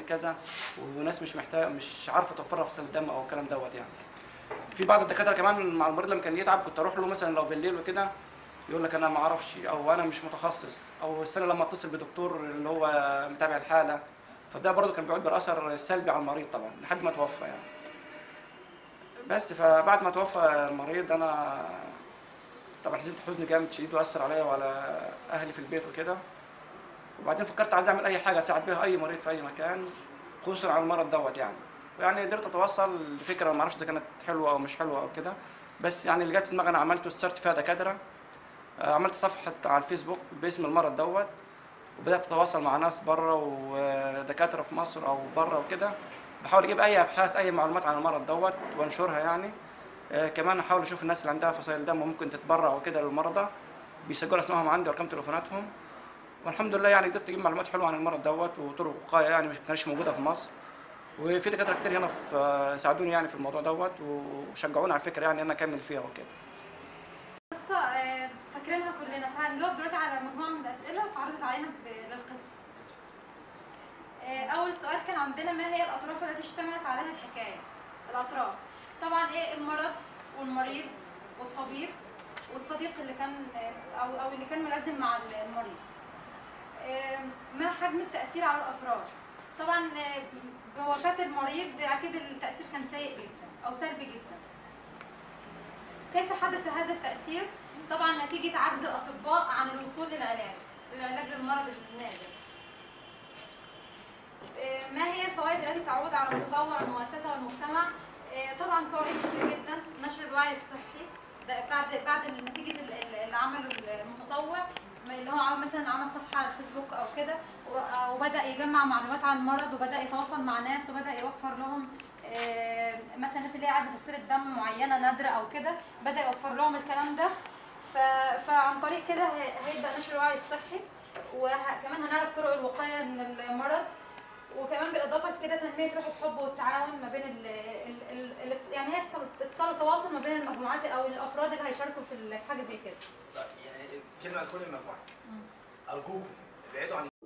كذا وناس مش محتاجه مش عارفه توفرها فصل الدم او الكلام دوت يعني في بعض الدكاتره كمان مع المريض لما كان يتعب كنت اروح له مثلا لو بالليل وكده يقول لك انا ما اعرفش او انا مش متخصص او السنه لما اتصل بدكتور اللي هو متابع الحاله فده برضه كان بيعود بالاثر السلبي على المريض طبعا لحد ما توفى يعني بس فبعد ما توفى المريض انا طبعا حزنت حزن جامد شديد واثر عليا وعلى اهلي في البيت وكده وبعدين فكرت عايز اعمل اي حاجه اساعد بيها اي مريض في اي مكان خصوصا على المرض دوت يعني يعني قدرت اتوصل لفكره ما اعرفش اذا كانت حلوه او مش حلوه او كده بس يعني اللي جت في دماغي انا عملته استشرت فيها دكاتره آه، عملت صفحه على الفيسبوك باسم المرض دوت وبدات اتواصل مع ناس بره ودكاتره في مصر او بره وكده بحاول اجيب اي ابحاث اي معلومات عن المرض دوت وانشرها يعني آه، كمان احاول اشوف الناس اللي عندها فصائل دم وممكن تتبرع وكده للمرضى بيسجلوا اسمائهم عندي وارقام تليفوناتهم والحمد لله يعني قدرت اجيب معلومات حلوه عن المرض دوت وطرق وقايه يعني مش كانتش موجوده في مصر وفي دكاتره كتير هنا في آه، ساعدوني يعني في الموضوع دوت وشجعوني على الفكره يعني ان انا اكمل فيها وكده قصة آه، فاكرينها كلنا فهنجاوب دلوقتي على مجموعة من الأسئلة اتعرضت علينا ب- للقصة. آه، أول سؤال كان عندنا ما هي الأطراف التي اشتملت عليها الحكاية؟ الأطراف طبعا إيه المرض والمريض والطبيب والصديق اللي كان آه، أو أو اللي كان ملازم مع المريض. آه، ما حجم التأثير على الأفراد؟ طبعا آه، بوفاة المريض أكيد التأثير كان سيء جدا أو سلبي جدا. كيف حدث هذا التأثير؟ طبعا نتيجة عجز الأطباء عن الوصول للعلاج للعلاج للمرض النادر. آه، ما هي الفوائد التي تعود على المتطوع المؤسسة والمجتمع؟ آه، طبعا فوائد كتير جدا نشر الوعي الصحي ده بعد بعد نتيجة ال- ال- العمل المتطوع اللي هو عمل مثلا عمل صفحة على الفيسبوك أو كده و- وبدأ يجمع معلومات عن المرض وبدأ يتواصل مع ناس وبدأ يوفر لهم آه، مثلا الناس اللي هي عايزة فصيلة دم معينة نادرة أو كده بدأ يوفر لهم الكلام ده ف- فعن طريق كده هي- هيبدأ نشر الوعي الصحي وكمان هنعرف طرق الوقاية من المرض وكمان بالاضافه لكده تنميه روح الحب والتعاون ما بين ال ال ال ال يعني هيحصل اتصال وتواصل ما بين المجموعات او الافراد اللي هيشاركوا في ال- في حاجه زي كده طيب يعني كلمه لكل المجموعه مم. ارجوكم ابعدوا عن